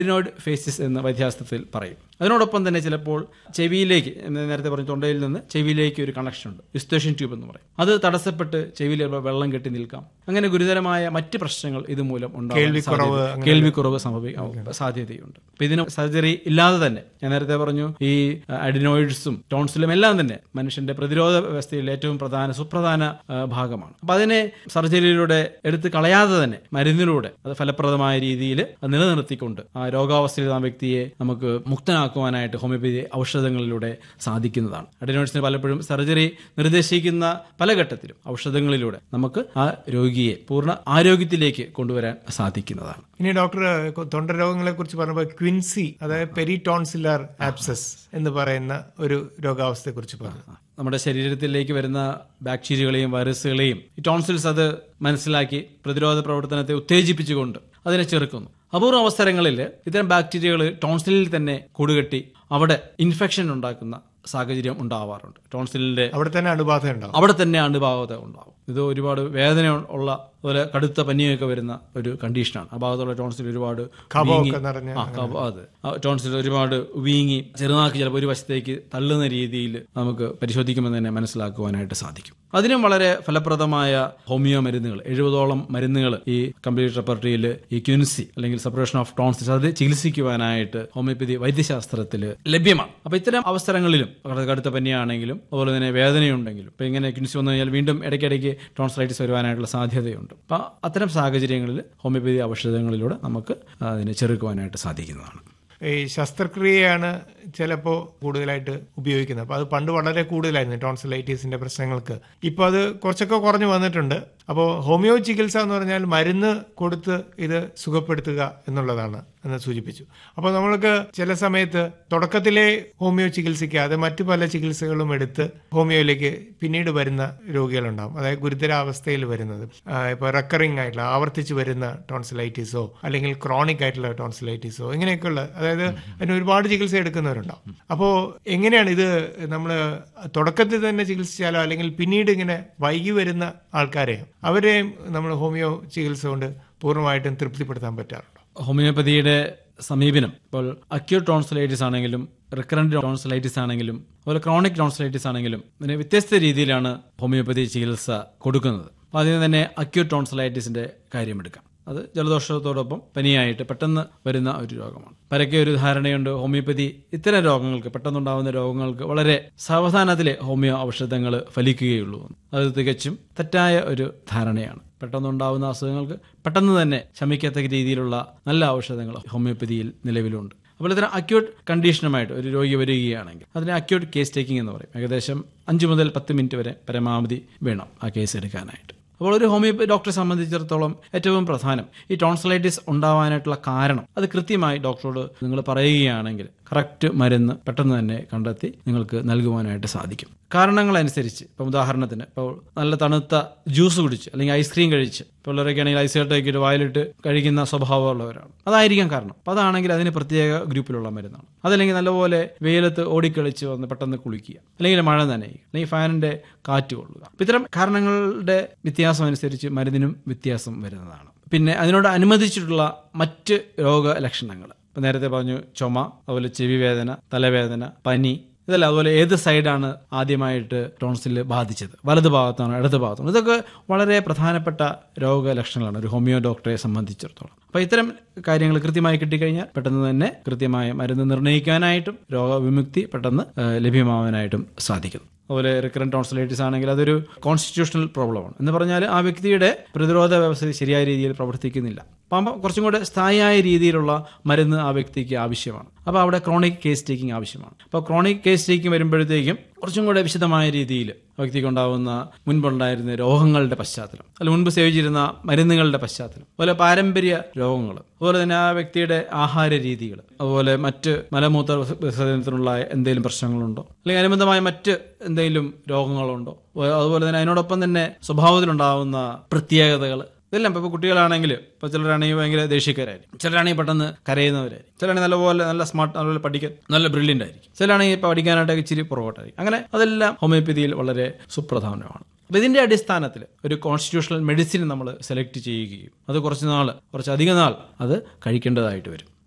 Adenoid ഫേസിസ് എന്ന് വൈദ്യശാസ്ത്രത്തിൽ പറയും അതിനോടൊപ്പം തന്നെ ചിലപ്പോൾ ചെവിയിലേക്ക് എന്ന് നേരത്തെ പറഞ്ഞ തൊണ്ടയിൽ നിന്ന് ചെവിയിലേക്ക് ഒരു കണക്ഷൻ ഉണ്ട് യുസ്തേഷൻ ട്യൂബ് എന്ന് പറയും അത് തടസ്സപ്പെട്ട് ചെവിയിൽ ചിലപ്പോൾ വെള്ളം കെട്ടി നിൽക്കാം അങ്ങനെ ഗുരുതരമായ മറ്റ് പ്രശ്നങ്ങൾ ഇതുമൂലം ഉണ്ടാവാൻ കേൾവിക്കുറവ് സാധ്യത- കേൾവിക്കുറവ് സംഭവിക്കാൻ സാധ്യതയുണ്ട് അപ്പൊ ഇതിന് സർജറി ഇല്ലാതെ തന്നെ ഞാൻ നേരത്തെ പറഞ്ഞു ഈ അഡിനോയിഡ്സും ടോൺസിലും എല്ലാം തന്നെ മനുഷ്യന്റെ പ്രതിരോധ വ്യവസ്ഥയിൽ ഏറ്റവും പ്രധാന സുപ്രധാന ആ, ഭാഗമാണ് അപ്പൊ അതിനെ സർജറിയിലൂടെ എടുത്ത് കളയാതെ തന്നെ മരുന്നിലൂടെ അത് ഫലപ്രദമായ രീതിയിൽ അത് നിലനിർത്തിക്കൊണ്ട് ആ രോഗാവസ്ഥയിൽ ആ വ്യക്തിയെ നമുക്ക് മുക്തനാക്കുവാനായിട്ട് ഹോമിയോപ്പതി ഔഷധങ്ങളിലൂടെ സാധിക്കുന്നതാണ് അഡിനോയിഡ്സിന് പലപ്പോഴും സർജറി നിർദ്ദേശിക്കുന്ന പല ഘട്ടത്തിലും ഔഷധങ്ങളിലൂടെ നമുക്ക് ആ രോഗിയെ പൂർണ്ണ ആരോഗ്യത്തിലേക്ക് കൊണ്ടുവരാൻ സാധിക്കുന്നതാണ് ഇനി ഡോക്ടർ തൊണ്ട രോഗങ്ങളെ കുറിച്ച് പറഞ്ഞപ്പോൾ ക്വിൻസി അതായത് പെരിടോൺസിലർ ആപ്സസ് എന്ന് പറയുന്ന ഒരു രോഗാവസ്ഥയെ കുറിച്ച് പറഞ്ഞു നമ്മുടെ ശരീരത്തിലേക്ക് വരുന്ന ബാക്ടീരിയകളെയും വൈറസുകളെയും ഈ ടോൺസിൽസ് അത് മനസ്സിലാക്കി പ്രതിരോധ പ്രവർത്തനത്തെ ഉത്തേജിപ്പിച്ചുകൊണ്ട് അതിനെ ചെറുക്കുന്നു അപൂർവ അവസരങ്ങളിൽ ഇത്തരം ബാക്ടീരിയകൾ ടോൺസിലിൽ തന്നെ കൂടുകെട്ടി അവിടെ ഇൻഫെക്ഷൻ ഉണ്ടാക്കുന്ന സാഹചര്യം ഉണ്ടാവാറുണ്ട് ടോൺസിലിന്റെ അവിടെ തന്നെ അണുബാധ ഉണ്ടാവും അവിടെ തന്നെ അണുബാധ ഉണ്ടാവും ഇത് ഒരുപാട് വേദന ഉള്ള അതുപോലെ കടുത്ത പനിയൊക്കെ വരുന്ന ഒരു കണ്ടീഷനാണ് ആ ഭാഗത്തുള്ള ടോൺസിൽ ഒരുപാട് കഫമൊക്കെ നിറഞ്ഞ ആ കഫ അതെ ആ ടോൺസിൽ ഒരുപാട് വീങ്ങി ചെറുനാക്ക് ചിലപ്പോൾ ഒരു വശത്തേക്ക് തള്ളുന്ന രീതിയിൽ നമുക്ക് പരിശോധിക്കുമ്പോൾ തന്നെ മനസ്സിലാക്കുവാനായിട്ട് സാധിക്കും അതിനും വളരെ ഫലപ്രദമായ ഹോമിയോ മരുന്നുകൾ എഴുപതോളം മരുന്നുകൾ ഈ കംപ്ലീറ്റ് റെപ്പർട്ടറിയിൽ ഈ ക്യുൻസി അല്ലെങ്കിൽ സെപ്പറേഷൻ ഓഫ് ടോൺസിൽസ് അത് ചികിത്സിക്കുവാനായിട്ട് ഹോമിയോപ്പതി വൈദ്യശാസ്ത്രത്തിൽ ലഭ്യമാണ് അപ്പൊ ഇത്തരം അവസരങ്ങളിലും കട- കടുത്ത പനിയാണെങ്കിലും അതുപോലെ തന്നെ വേദനയുണ്ടെങ്കിലും ഇപ്പൊ ഇങ്ങനെ ക്യുൻസി വന്നു കഴിഞ്ഞാൽ വീണ്ടും ഇടയ്ക്കിടയ്ക്ക് ടോൺസിലൈറ്റിസ് വരുവാനായിട്ടുള്ള സാധ്യതയുണ്ട് അപ്പൊ അത്തരം സാഹചര്യങ്ങളിൽ ഹോമിയോപ്പതി ഔഷധങ്ങളിലൂടെ നമുക്ക് അതിനെ ചെറുക്കുവാനായിട്ട് സാധിക്കുന്നതാണ് ഈ ശസ്ത്രക്രിയയാണ് ചിലപ്പോൾ കൂടുതലായിട്ട് ഉപയോഗിക്കുന്നത് അപ്പോൾ അത് പണ്ട് വളരെ കൂടുതലായിരുന്നു ടോൺസിലൈറ്റീസിന്റെ പ്രശ്നങ്ങൾക്ക് ഇപ്പോൾ അത് കുറച്ചൊക്കെ കുറഞ്ഞു വന്നിട്ടുണ്ട് അപ്പോൾ ഹോമിയോ ചികിത്സ എന്ന് പറഞ്ഞാൽ മരുന്ന് കൊടുത്ത് ഇത് സുഖപ്പെടുത്തുക എന്നുള്ളതാണ് എന്ന് സൂചിപ്പിച്ചു അപ്പോൾ നമ്മൾക്ക് ചില സമയത്ത് തുടക്കത്തിലെ ഹോമിയോ ചികിത്സിക്കാതെ മറ്റു പല ചികിത്സകളും എടുത്ത് ഹോമിയോയിലേക്ക് പിന്നീട് വരുന്ന രോഗികളുണ്ടാവും അതായത് ഗുരുതരാവസ്ഥയിൽ വരുന്നത് ഇപ്പോൾ റെക്കറിംഗ് ആയിട്ടുള്ള ആവർത്തിച്ച് വരുന്ന ടോൺസിലൈറ്റീസോ അല്ലെങ്കിൽ ക്രോണിക് ആയിട്ടുള്ള ടോൺസിലൈറ്റീസോ ഇങ്ങനെയൊക്കെയുള്ള അതായത് അതിന് ഒരുപാട് ചികിത്സ എടുക്കുന്നവരുണ്ടാവും അപ്പോൾ എങ്ങനെയാണ് ഇത് നമ്മൾ തുടക്കത്തിൽ തന്നെ ചികിത്സിച്ചാലോ അല്ലെങ്കിൽ പിന്നീട് ഇങ്ങനെ വൈകി വരുന്ന ആൾക്കാരെ അവരെയും നമ്മൾ ഹോമിയോ ചികിത്സ കൊണ്ട് പൂർണ്ണമായിട്ടും തൃപ്തിപ്പെടുത്താൻ പറ്റാറുണ്ടോ ഹോമിയോപ്പതിയുടെ സമീപനം ഇപ്പോൾ അക്യൂട്ട് ടോൺസിലൈറ്റിസ് ആണെങ്കിലും റിക്കറന്റ് ടോൺസിലൈറ്റിസ് ആണെങ്കിലും അതുപോലെ ക്രോണിക് ടോൺസിലൈറ്റിസ് ആണെങ്കിലും ഇതിന് വ്യത്യസ്ത രീതിയിലാണ് ഹോമിയോപ്പതി ചികിത്സ കൊടുക്കുന്നത് അപ്പോൾ അതിന് തന്നെ അക്യൂട്ട് ടോൺസിലൈറ്റിസിന്റെ കാര്യമെടുക്കാം അത് ജലദോഷത്തോടൊപ്പം പനിയായിട്ട് പെട്ടെന്ന് വരുന്ന ഒരു രോഗമാണ് പരക്കെ ഒരു ധാരണയുണ്ട് ഹോമിയോപ്പതി ഇത്തരം രോഗങ്ങൾക്ക് പെട്ടെന്നുണ്ടാകുന്ന രോഗങ്ങൾക്ക് വളരെ സാവധാനത്തിലെ ഹോമിയോ ഔഷധങ്ങൾ ഫലിക്കുകയുള്ളൂ എന്ന്. അത് തികച്ചും തെറ്റായ ഒരു ധാരണയാണ് പെട്ടെന്നുണ്ടാകുന്ന അസുഖങ്ങൾക്ക് പെട്ടെന്ന് തന്നെ ശമിക്കത്തക്ക രീതിയിലുള്ള നല്ല ഔഷധങ്ങൾ ഹോമിയോപ്പതിയിൽ നിലവിലുണ്ട് അപ്പോൾ ഇത്തരം അക്യൂട്ട് കണ്ടീഷനുമായിട്ട് ഒരു രോഗി വരികയാണെങ്കിൽ അതിനെ അക്യൂട്ട് കേസ് ടേക്കിംഗ് എന്ന് പറയും ഏകദേശം അഞ്ച് മുതൽ പത്ത് മിനിറ്റ് വരെ പരമാവധി വേണം ആ കേസ് എടുക്കാനായിട്ട് അപ്പോൾ ഒരു ഹോമിയോപ്പതി ഡോക്ടറെ സംബന്ധിച്ചിടത്തോളം ഏറ്റവും പ്രധാനം ഈ ടോൺസിലൈറ്റിസ് ഉണ്ടാവാനായിട്ടുള്ള കാരണം അത് കൃത്യമായി ഡോക്ടറോട് നിങ്ങൾ പറയുകയാണെങ്കിൽ കറക്റ്റ് മരുന്ന് പെട്ടെന്ന് തന്നെ കണ്ടെത്തി നിങ്ങൾക്ക് നൽകുവാനായിട്ട് സാധിക്കും കാരണങ്ങളനുസരിച്ച് ഇപ്പം ഉദാഹരണത്തിന് ഇപ്പോൾ നല്ല തണുത്ത ജ്യൂസ് കുടിച്ച് അല്ലെങ്കിൽ ഐസ്ക്രീം കഴിച്ച് പിള്ളേരൊക്കെ ആണെങ്കിൽ ഐസ് കട്ടയൊക്കെ വായിലിട്ട് കഴിക്കുന്ന സ്വഭാവമുള്ളവരാണ് അതായിരിക്കാം കാരണം അപ്പോൾ അതാണെങ്കിൽ അതിന് പ്രത്യേക ഗ്രൂപ്പിലുള്ള മരുന്നാണ് അതല്ലെങ്കിൽ നല്ലപോലെ വെയിലത്ത് ഓടിക്കളിച്ച് വന്ന് പെട്ടെന്ന് കുളിക്കുക അല്ലെങ്കിൽ മഴ നനയുക അല്ലെങ്കിൽ ഫാനിന്റെ കാറ്റ് കൊള്ളുക അപ്പോൾ ഇത്തരം കാരണങ്ങളുടെ വ്യത്യാസം അനുസരിച്ച് മരുന്നിനും വ്യത്യാസം വരുന്നതാണ് പിന്നെ അതിനോട് അനുവദിച്ചിട്ടുള്ള മറ്റ് രോഗലക്ഷണങ്ങൾ ഇപ്പം നേരത്തെ പറഞ്ഞു ചുമ അതുപോലെ ചെവി വേദന തലവേദന പനി ഇതല്ല അതുപോലെ ഏത് സൈഡാണ് ആദ്യമായിട്ട് ടോൺസിൽ ബാധിച്ചത് വലത് ഭാഗത്താണോ ഇടത് ഭാഗത്താണോ ഇതൊക്കെ വളരെ പ്രധാനപ്പെട്ട രോഗലക്ഷണങ്ങളാണ് ഒരു ഹോമിയോ ഡോക്ടറെ സംബന്ധിച്ചിടത്തോളം അപ്പോൾ ഇത്തരം കാര്യങ്ങൾ കൃത്യമായി കിട്ടിക്കഴിഞ്ഞാൽ പെട്ടെന്ന് തന്നെ കൃത്യമായ മരുന്ന് നിർണ്ണയിക്കാനായിട്ടും രോഗവിമുക്തി പെട്ടെന്ന് ആ, ലഭ്യമാവാനായിട്ടും സാധിക്കുന്നു അതുപോലെ റിക്കറന്റ് ടോൺസിലൈറ്റിസ് ആണെങ്കിൽ അതൊരു കോൺസ്റ്റിറ്റ്യൂഷണൽ പ്രോബ്ലമാണ് എന്ന് പറഞ്ഞാൽ ആ വ്യക്തിയുടെ പ്രതിരോധ വ്യവസ്ഥ ശരിയായ രീതിയിൽ പ്രവർത്തിക്കുന്നില്ല അപ്പം കുറച്ചും കൂടെ സ്ഥായിയായ രീതിയിലുള്ള മരുന്ന് ആ വ്യക്തിക്ക് ആവശ്യമാണ് അപ്പോൾ അവിടെ ക്രോണിക് കേസ് ടേക്കിംഗ് ആവശ്യമാണ് അപ്പോൾ ക്രോണിക് കേസ് ടേക്കിംഗ് വരുമ്പോഴത്തേക്കും കുറച്ചും കൂടെ വിശദമായ രീതിയിൽ ആ വ്യക്തിക്ക് ഉണ്ടാകുന്ന മുൻപുണ്ടായിരുന്ന രോഗങ്ങളുടെ പശ്ചാത്തലം അല്ല മുൻപ് സേവിച്ചിരുന്ന മരുന്നുകളുടെ പശ്ചാത്തലം അതുപോലെ പാരമ്പര്യ രോഗങ്ങൾ അതുപോലെ തന്നെ ആ വ്യക്തിയുടെ ആഹാര രീതികൾ അതുപോലെ മറ്റ് മലമൂത്ര വിസർജനത്തിനുള്ള എന്തെങ്കിലും പ്രശ്നങ്ങളുണ്ടോ അല്ലെങ്കിൽ അനുബന്ധമായ മറ്റ് എന്തെങ്കിലും രോഗങ്ങളുണ്ടോ അതുപോലെ തന്നെ അതിനോടൊപ്പം തന്നെ സ്വഭാവത്തിലുണ്ടാകുന്ന പ്രത്യേകതകൾ ഇതെല്ലാം ഇപ്പോൾ കുട്ടികളാണെങ്കിൽ ഇപ്പോൾ ചിലരാണെങ്കിൽ ഭയങ്കര ദേഷ്യക്കാരായിരിക്കും ചിലരാണെങ്കിൽ പെട്ടെന്ന് കരയുന്നവരായിരിക്കും ചിലരാണെങ്കിൽ നല്ലപോലെ നല്ല സ്മാർട്ട് നല്ലപോലെ പഠിക്കാൻ നല്ല ബ്രില്യൻ്റ് ആയിരിക്കും ചിലരാണെങ്കിൽ ഇപ്പോൾ പഠിക്കാനായിട്ട് ഇച്ചിരി പുറകോട്ടായിരിക്കും അങ്ങനെ അതെല്ലാം ഹോമിയോപ്പതിയിൽ വളരെ സുപ്രധാനമാണ് അപ്പോൾ ഇതിന്റെ അടിസ്ഥാനത്തിൽ ഒരു കോൺസ്റ്റിറ്റ്യൂഷണൽ മെഡിസിൻ നമ്മൾ സെലക്ട് ചെയ്യുകയും അത് കുറച്ച് നാൾ കുറച്ച് അധിക നാൾ അത് കഴിക്കേണ്ടതായിട്ട് വരും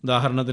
ഉദാഹരണത്തിന്